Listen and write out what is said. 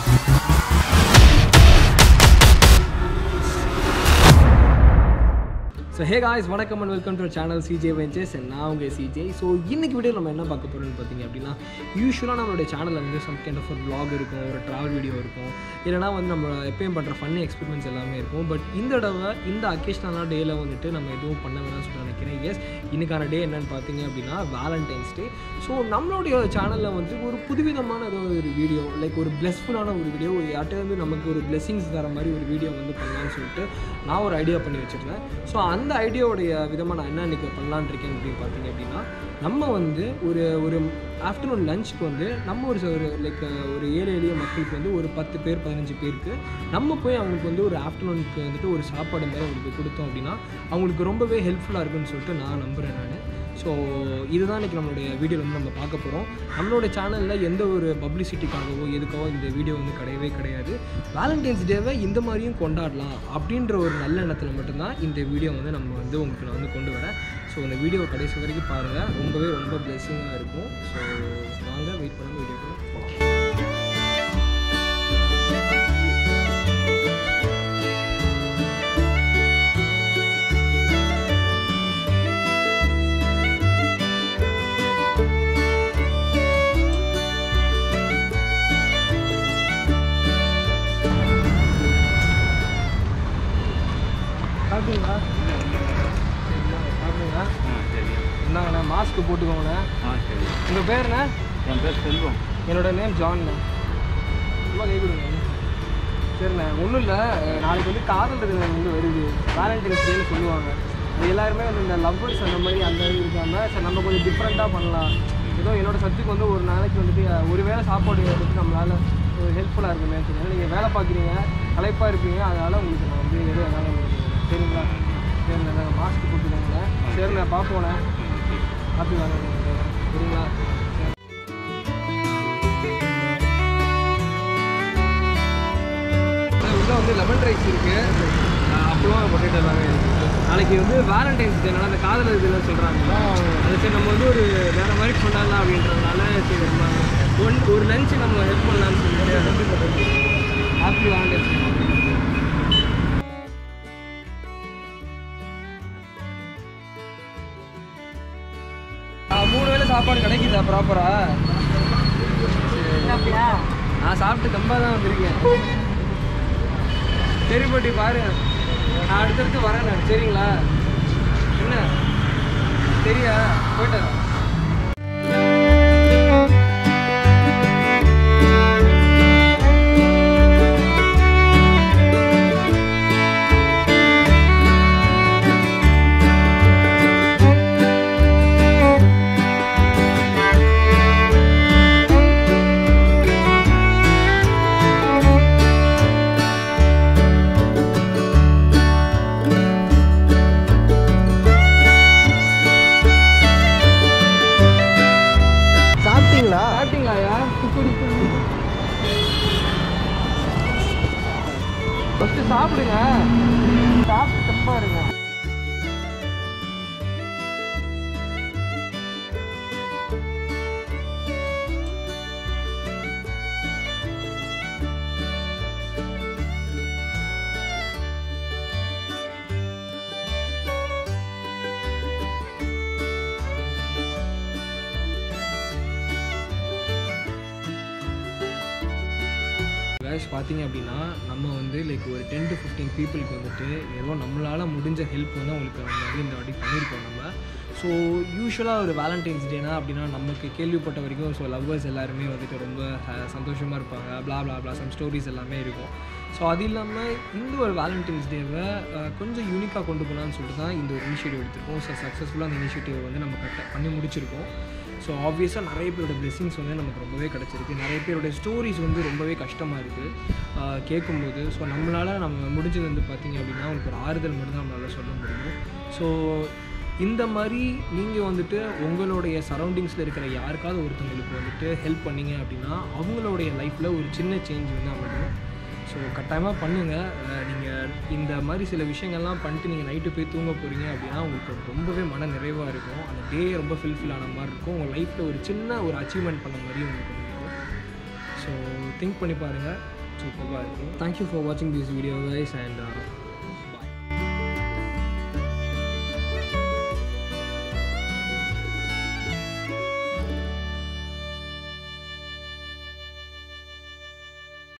So hey guys வணக்கம் and welcome to channel CJ ventures நான் உங்கள் சிஜே ஸோ இன்னைக்கு வீடியோ நம்ம என்ன பார்க்க போகிறோம்னு பார்த்தீங்க அப்படின்னா யூஸ்வலாக நம்மளுடைய சேனலில் வந்து சம் கைண்ட் ஆஃப் ஒரு vlog இருக்கும் ஒரு ட்ராவல் வீடியோ இருக்கும் இல்லைனா வந்து நம்ம எப்பயும் பண்ணுற ஃபன்னி எக்ஸ்பீரியன்ஸ் எல்லாமே இருக்கும் பட் இந்த தடவை இந்த அக்கேஷனலான டேயில் வந்துட்டு நம்ம எதுவும் பண்ண வேணாம்னு சொல்லிட்டு நினைக்கிறேன் எஸ் இன்னைக்கான டே என்னன்னு பார்த்தீங்க அப்படின்னா வேலண்டைன்ஸ் டே ஸோ நம்மளுடைய சேனலில் வந்து ஒரு புதுவிதமான ஏதோ ஒரு வீடியோ லைக் ஒரு பிளஸ்ஃபுல்லான ஒரு வீடியோ யார்கிட்ட வந்து நமக்கு ஒரு பிளெஸிங்ஸ் தர மாதிரி ஒரு வீடியோ வந்து பண்ணலாம்னு சொல்லிட்டு நான் ஒரு ஐடியா பண்ணி வச்சுருந்தேன் ஸோ அந்த ஐடியாவுடைய விதமாக நான் என்ன இன்றைக்கி பண்ணலான்னு இருக்கேன் அப்படின்னு பார்த்தீங்க அப்படின்னா நம்ம வந்து ஒரு ஒரு ஆஃப்டர்நூன் லஞ்சுக்கு வந்து நம்ம ஒரு ஒரு லைக் ஒரு ஏழை எளிய மக்களுக்கு வந்து ஒரு பத்து பேர் பதினஞ்சு பேருக்கு நம்ம போய் அவங்களுக்கு வந்து ஒரு ஆஃப்டர்நூனுக்கு வந்துட்டு ஒரு சாப்பாடு மாதிரி அவங்களுக்கு கொடுத்தோம் அப்படின்னா அவங்களுக்கு ரொம்பவே ஹெல்ப்ஃபுல்லாக இருக்குன்னு சொல்லிட்டு நான் நம்புகிறேன் நான் ஸோ இதுதான் இன்றைக்கி நம்மளுடைய வீடியோவில் வந்து நம்ம பார்க்க போகிறோம் நம்மளோட சேனலில் எந்த ஒரு பப்ளிசிட்டிக்காகவோ எதுக்காகவோ இந்த வீடியோ வந்து கிடையவே கிடையாது வேலண்டைன்ஸ் டேவை இந்த மாதிரியும் கொண்டாடலாம் அப்படின்ற ஒரு நல்ல எண்ணத்தில் மட்டும்தான் இந்த வீடியோ வந்து நம்ம வந்து உங்களுக்கு நான் வந்து கொண்டு வரேன் ஸோ இந்த வீடியோ கடைசி வரைக்கும் பாருங்கள் ரொம்பவே ரொம்ப பிளெஸ்ஸிங்காக இருக்கும் ஸோ வாங்க வெயிட் பண்ணாமல் வீடியோக்கு போகலாம் சாப்பிட்டீங்களா சாப்பிட்டீங்களா என்னங்கண்ணா மாஸ்க் போட்டுக்கோங்கண்ணா உங்கள் பேருண்ணா என் பேர் செல்வம் என்னோட நேம் ஜான்ண்ணா ரொம்ப கை கொடுங்க சரிண்ணே ஒன்றும் இல்லை நாளைக்கு வந்து காதல் தினம் வந்து வருது வேலண்டைன்ஸ் டேன்னு சொல்லுவாங்க அது எல்லாருமே வந்து இந்த லவ்வர்ஸ் அந்த மாதிரி அந்த இது இருக்காமல் சரி நம்ம கொஞ்சம் டிஃப்ரெண்ட்டாக பண்ணலாம் ஏதோ என்னோட சத்துக்கு வந்து ஒரு நாளைக்கு வந்துட்டு ஒரு வேளை சாப்பாடு வந்துட்டு நம்மளால் ஒரு ஹெல்ப்ஃபுல்லாக இருக்குமே ஏன்னா நீங்கள் வேலை பார்க்குறீங்க களைப்பாக இருப்பீங்க அதனால் உங்களுக்கு நான் வந்து எதுவும் என்னால் உங்களுக்கு சரிங்களா சரிண்ணே நாங்கள் மாஸ்க் போட்டுக்கோங்க சரிண்ணே பார்ப்போண்ணே பார்த்து வாங்க சரிங்களா சரி உள்ள வந்து லெமன் ரைஸ் இருக்கு அஹ் அப்புறம் பொட்டேட்டோ எல்லாமே இருக்கு நாளைக்கு வந்து வேலண்டைன்ஸ் டேனால அந்த காதலர் இதெல்லாம் சொல்கிறாங்க அது சரி நம்ம வந்து ஒரு வேற மாதிரி கொண்டாடலாம் அப்படின்றதுனால சரி நம்ம ஒன் ஒரு லஞ்ச் நம்ம ஹெல்ப் பண்ணலாம்னு சொல்லிட்டு ஹாப்பி வேலண்டைன்ஸ் மூணு வேளை சாப்பாடு கிடைக்குதா ப்ராப்பரா நான் சாப்பிட்டு கம்பா தான் வந்திருக்கேன் சரி பாட்டி பாரு நான் அடுத்தடுத்து வரேன் நான் சரிங்களா என்ன சரியா போயிட்டு வரேன். சாப்பிட்டீங்களா சாப்பிட்டீங்களாயா ஃபஸ்ட்டு சாப்பிடுங்க சாப்பிட்டு தப்பா இருங்க கேஷ் பார்த்தீங்க அப்படின்னா நம்ம வந்து லைக் ஒரு டென் டு ஃபிஃப்டீன் பீப்புளுக்கு வந்துட்டு ஏதோ நம்மளால் முடிஞ்ச ஹெல்ப் வந்து அவங்களுக்கு நம்ம வந்து இந்த வாட்டி பண்ணியிருக்கோம் நம்ம ஸோ யூஸ்வலாக ஒரு வேலண்டைன்ஸ் டேனா அப்படின்னா நமக்கு கேள்விப்பட்ட வரைக்கும் ஸோ லவ்வர்ஸ் எல்லாருமே வந்துட்டு ரொம்ப சந்தோஷமாக இருப்பாங்க blah blah blah some stories எல்லாமே இருக்கும் ஸோ அது இல்லாமல் இந்த ஒரு வேலண்டைன்ஸ் டேவை கொஞ்சம் யூனிக்காக கொண்டு போகலான்னு சொல்லிட்டு தான் இந்த ஒரு இனிஷியேட்டிவ் எடுத்திருக்கோம் ஸோ சக்ஸஸ்ஃபுல்லாக அந்த இனிஷியேட்டிவ் வந்து நம்ம கரெக்டாக பண்ணி முடிச்சிருக்கோம் ஸோ ஆப்வியஸாக நிறைய பேரோட blessings வந்து நமக்கு ரொம்பவே கிடச்சிருக்கு நிறைய பேரோட ஸ்டோரிஸ் வந்து ரொம்பவே கஷ்டமாக இருக்குது கேட்கும்போது ஸோ நம்மளால் நம்ம முடிஞ்சது வந்து பார்த்திங்க அப்படின்னா உங்களுக்கு ஒரு ஆறுதல் மட்டும் தான் நம்மளால் சொல்ல முடியும் ஸோ இந்த மாதிரி நீங்கள் வந்துட்டு உங்களுடைய சரௌண்டிங்ஸில் இருக்கிற யாருக்காவது ஒருத்தவங்களுக்கு வந்துட்டு ஹெல்ப் பண்ணீங்க அப்படின்னா அவங்களுடைய லைஃப்பில் ஒரு சின்ன சேஞ்ச் வந்து அமையும் ஸோ கட்டாயமாக பண்ணுங்கள் நீங்கள் இந்த மாதிரி சில விஷயங்கள்லாம் பண்ணிட்டு நீங்கள் நைட்டு போய் தூங்க போகிறீங்க அப்படின்னா உங்களுக்கு அது ரொம்பவே மன நிறைவாக இருக்கும் அந்த டே ரொம்ப ஃபில்ஃபில் ஆன மாதிரி இருக்கும் உங்கள் லைஃப்பில் ஒரு சின்ன ஒரு அச்சீவ்மெண்ட் பண்ண மாதிரி உங்களுக்கு இருக்கும் ஸோ திங்க் பண்ணி பாருங்கள் சூப்பராக இருக்கும் தேங்க்யூ ஃபார் வாட்சிங் திஸ் வீடியோ கைஸ் அண்ட்